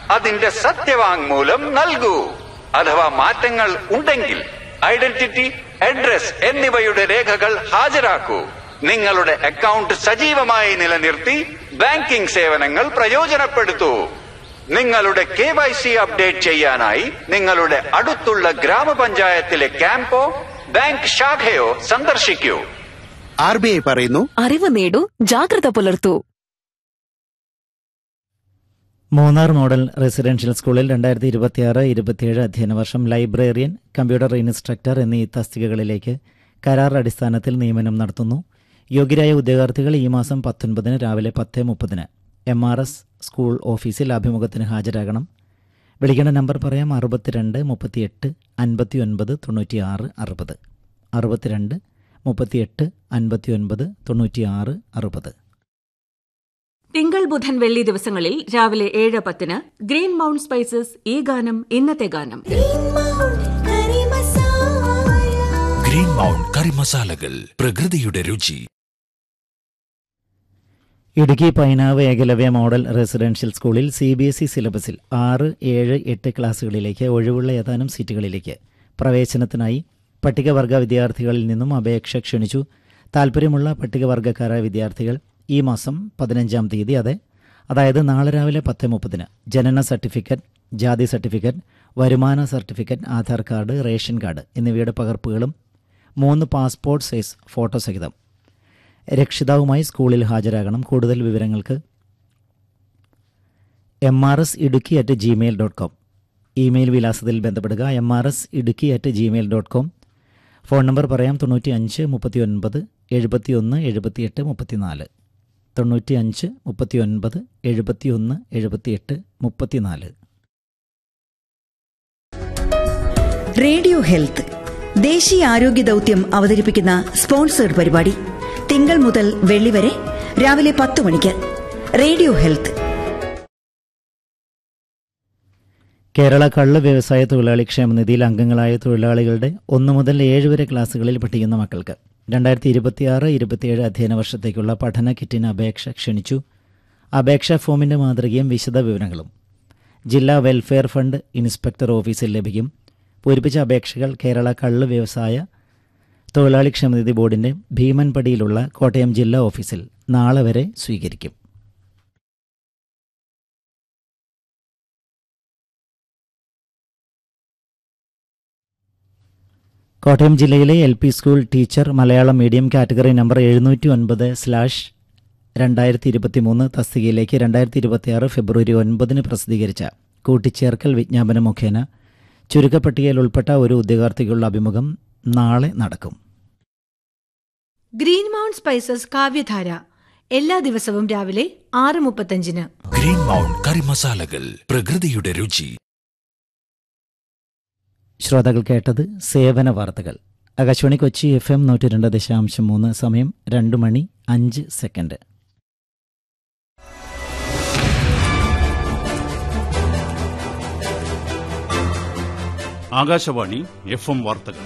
അതിന്റെ സത്യവാങ്മൂലം നൽകൂ അഥവാ മാറ്റങ്ങൾ ഉണ്ടെങ്കിൽ ഐഡന്റിറ്റി അഡ്രസ് എന്നിവയുടെ രേഖകൾ ഹാജരാക്കൂ നിങ്ങളുടെ അക്കൗണ്ട് സജീവമായി നിലനിർത്തി ബാങ്കിംഗ് സേവനങ്ങൾ പ്രയോജനപ്പെടുത്തൂ നിങ്ങളുടെ കെ വൈ സി അപ്ഡേറ്റ് ചെയ്യാനായി നിങ്ങളുടെ അടുത്തുള്ള ഗ്രാമപഞ്ചായത്തിലെ ക്യാമ്പോ ബാങ്ക് ശാഖയോ സന്ദർശിക്കൂ ആർ ബി ഐ പറയുന്നു അറിവ് നേടൂ ജാഗ്രത പുലർത്തൂ മൂന്നാർ മോഡൽ റെസിഡൻഷ്യൽ സ്കൂളിൽ രണ്ടായിരത്തി ഇരുപത്തിയാറ് ഇരുപത്തിയേഴ് അധ്യയന വർഷം ലൈബ്രറിയൻ കമ്പ്യൂട്ടർ ഇൻസ്ട്രക്ടർ എന്നീ തസ്തികകളിലേക്ക് കരാർ അടിസ്ഥാനത്തിൽ നിയമനം നടത്തുന്നു യോഗ്യരായ ഉദ്യോഗാർത്ഥികൾ ഈ മാസം പത്തൊൻപതിന് രാവിലെ പത്ത് മുപ്പതിന് എം ആർ എസ് സ്കൂൾ ഓഫീസിൽ അഭിമുഖത്തിന് ഹാജരാകണം വിളിക്കേണ്ട നമ്പർ പറയാം അറുപത്തിരണ്ട് മുപ്പത്തിയെട്ട് അൻപത്തി ഒൻപത് തൊണ്ണൂറ്റിയാറ് അറുപത് അറുപത്തിരണ്ട് മുപ്പത്തിയെട്ട് അൻപത്തി ഒൻപത് തൊണ്ണൂറ്റിയാറ് അറുപത് തിങ്കൾ ബുധൻ വെള്ളി ദിവസങ്ങളിൽ രാവിലെ ഏഴ് പത്തിന് ഗ്രീൻ മൗണ്ട് സ്പൈസസ് ഈ ഗാനം ഇന്നത്തെ ഗാനം ഗ്രീൻ മൗണ്ട് കറി മസാലകൾ പ്രകൃതിയുടെ രുചി ഇടുക്കി പൈനാവ് ഏകലവ്യ മോഡൽ റെസിഡൻഷ്യൽ സ്കൂളിൽ സി ബി എസ് ഇ സിലബസിൽ ആറ് ഏഴ് എട്ട് ക്ലാസുകളിലേക്ക് ഒഴിവുള്ള ഏതാനും സീറ്റുകളിലേക്ക് പ്രവേശനത്തിനായി പട്ടികവർഗ വിദ്യാർത്ഥികളിൽ നിന്നും അപേക്ഷ ക്ഷണിച്ചു താൽപ്പര്യമുള്ള പട്ടികവർഗക്കാരായ വിദ്യാർത്ഥികൾ ഈ മാസം പതിനഞ്ചാം തീയതി അതെ അതായത് നാളെ രാവിലെ പത്ത് മുപ്പതിന് ജനന സർട്ടിഫിക്കറ്റ് ജാതി സർട്ടിഫിക്കറ്റ് വരുമാന certificate Aadhaar card ration card എന്നിവയുടെ പകർപ്പുകളും മൂന്ന് പാസ്പോർട്ട് സൈസ് ഫോട്ടോ സഹിതം രക്ഷിതാവുമായി സ്കൂളിൽ ഹാജരാകണം കൂടുതൽ വിവരങ്ങൾക്ക് M R S Idukki at Gmail dot com email വിലാസത്തിൽ ബന്ധപ്പെടുക M R S Idukki at Gmail dot com phone number പറയാം തൊണ്ണൂറ്റി അഞ്ച് മുപ്പത്തി ഒൻപത് എഴുപത്തി ഒന്ന് എഴുപത്തിയെട്ട് മുപ്പത്തിനാല് തൊണ്ണൂറ്റി അഞ്ച് മുപ്പത്തി ഒൻപത് എഴുപത്തി ഒന്ന് എഴുപത്തിയെട്ട് മുപ്പത്തിനാല് റേഡിയോ ഹെൽത്ത് ദേശീയ ആരോഗ്യ ദൗത്യം അവതരിപ്പിക്കുന്ന സ്പോൺസേഡ് പരിപാടി തിങ്കൾ മുതൽ വെള്ളി വരെ രാവിലെ പത്ത് മണിക്ക് റേഡിയോ ഹെൽത്ത് കേരള കള്ള് വ്യവസായ തൊഴിലാളി ക്ഷേമനിധിയിൽ അംഗങ്ങളായ തൊഴിലാളികളുടെ ഒന്നു മുതൽ ഏഴ് വരെ ക്ലാസുകളിൽ പഠിക്കുന്ന മക്കൾക്ക് രണ്ടായിരത്തി ഇരുപത്തിയാറ് ഇരുപത്തിയേഴ് അധ്യയന വർഷത്തേക്കുള്ള പഠന കിറ്റിന് അപേക്ഷ ക്ഷണിച്ചു അപേക്ഷാ ഫോമിന്റെ മാതൃകയും വിശദ വിവരങ്ങളും ജില്ലാ വെൽഫെയർ ഫണ്ട് ഇൻസ്പെക്ടർ ഓഫീസിൽ ലഭിക്കും പൂരിപ്പിച്ച അപേക്ഷകൾ കേരള കള്ള് വ്യവസായ തൊഴിലാളി ക്ഷേമനിധി ബോർഡിന്റെ ഭീമൻപടിയിലുള്ള കോട്ടയം ജില്ലാ ഓഫീസിൽ നാളെ വരെ സ്വീകരിക്കും കോട്ടയം ജില്ലയിലെ L P school teacher Malayalam medium category number എഴുന്നൂറ്റി ഒൻപത് സ്ലാഷ് രണ്ടായിരത്തി ഇരുപത്തി മൂന്ന് തസ്തികയിലേക്ക് രണ്ടായിരത്തി ഇരുപത്തിയാറ് ഫെബ്രുവരി ഒൻപതിന് പ്രസിദ്ധീകരിച്ച കൂട്ടിച്ചേർക്കൽ വിജ്ഞാപനം മുഖേന ചുരുക്കപ്പട്ടികയിൽ ഉൾപ്പെട്ട ഒരു ഉദ്യോഗാർത്ഥിക്കുള്ള അഭിമുഖം നാളെ നടക്കും ഗ്രീൻ മൗണ്ട് സ്പൈസസ് കാവ്യധാര എല്ലാ ദിവസവും രാവിലെ ആറ് മുപ്പത്തഞ്ചിന് ഗ്രീൻ മൗണ്ട് കറി മസാലകൾ പ്രകൃതിയുടെ രുചി ശ്രോതാക്കൾ കേട്ടത് സേവന വാർത്തകൾ ആകാശവാണി കൊച്ചി എഫ് എം നൂറ്റി രണ്ട് ദശാംശം മൂന്ന് സമയം രണ്ട് മണി അഞ്ച് സെക്കൻഡ് ആകാശവാണി എഫ് എം വാർത്തകൾ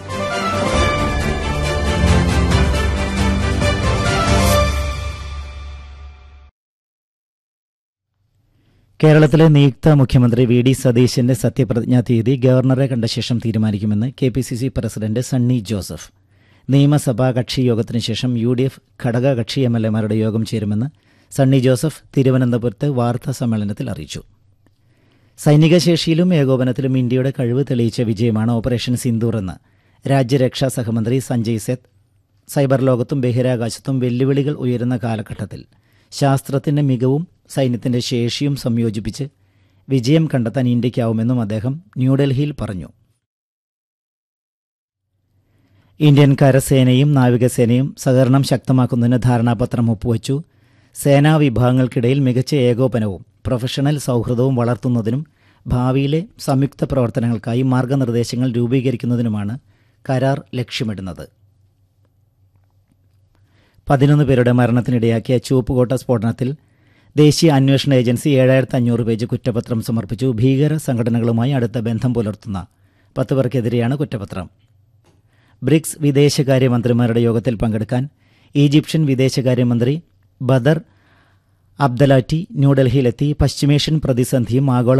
കേരളത്തിലെ നിയുക്ത മുഖ്യമന്ത്രി വി ഡി സതീശന്റെ സത്യപ്രതിജ്ഞാ തീയതി ഗവർണറെ കണ്ട ശേഷം തീരുമാനിക്കുമെന്ന് K P C C president Sunny Joseph നിയമസഭാ കക്ഷി യോഗത്തിന് ശേഷം യു ഡി എഫ് ഘടക കക്ഷി എം എൽ എമാരുടെ യോഗം ചേരുമെന്ന് സണ്ണി ജോസഫ് തിരുവനന്തപുരത്ത് വാർത്താ സമ്മേളനത്തിൽ അറിയിച്ചു സൈനിക ശേഷിയിലും ഏകോപനത്തിലും ഇന്ത്യയുടെ കഴിവ് തെളിയിച്ച വിജയമാണ് ഓപ്പറേഷൻ സിന്ദൂർ എന്ന് രാജ്യരക്ഷാ സഹമന്ത്രി സഞ്ജയ് സെത്ത് സൈബർ ലോകത്തും ബഹിരാകാശത്തും വെല്ലുവിളികൾ ഉയരുന്ന കാലഘട്ടത്തിൽ ശാസ്ത്രത്തിന്റെ മികവും സൈന്യത്തിന്റെ ശേഷിയും സംയോജിപ്പിച്ച് വിജയം കണ്ടെത്താൻ ഇന്ത്യയ്ക്കാവുമെന്നും അദ്ദേഹം ന്യൂഡൽഹിയിൽ പറഞ്ഞു ഇന്ത്യൻ കരസേനയും നാവികസേനയും സഹകരണം ശക്തമാക്കുന്നതിന് ധാരണാപത്രം ഒപ്പുവച്ചു സേനാ വിഭാഗങ്ങൾക്കിടയിൽ മികച്ച ഏകോപനവും പ്രൊഫഷണൽ സൗഹൃദവും വളർത്തുന്നതിനും ഭാവിയിലെ സംയുക്ത പ്രവർത്തനങ്ങൾക്കായി മാർഗനിർദ്ദേശങ്ങൾ രൂപീകരിക്കുന്നതിനുമാണ് കരാർ ലക്ഷ്യമിടുന്നത് പതിനൊന്ന് പേരുടെ മരണത്തിനിടയാക്കിയ ചുവപ്പുകോട്ട സ്ഫോടനത്തിൽ ദേശീയ അന്വേഷണ ഏജൻസി ഏഴായിരത്തി അഞ്ഞൂറ് പേജ് കുറ്റപത്രം സമർപ്പിച്ചു ഭീകര സംഘടനകളുമായി അടുത്ത ബന്ധം പുലർത്തുന്ന പത്ത് പേർക്കെതിരെയാണ് കുറ്റപത്രം ബ്രിക്സ് വിദേശകാര്യമന്ത്രിമാരുടെ യോഗത്തിൽ പങ്കെടുക്കാൻ ഈജിപ്ഷ്യൻ വിദേശകാര്യമന്ത്രി ബദർ അബ്ദലാറ്റി ന്യൂഡൽഹിയിലെത്തി പശ്ചിമേഷ്യൻ പ്രതിസന്ധിയും ആഗോള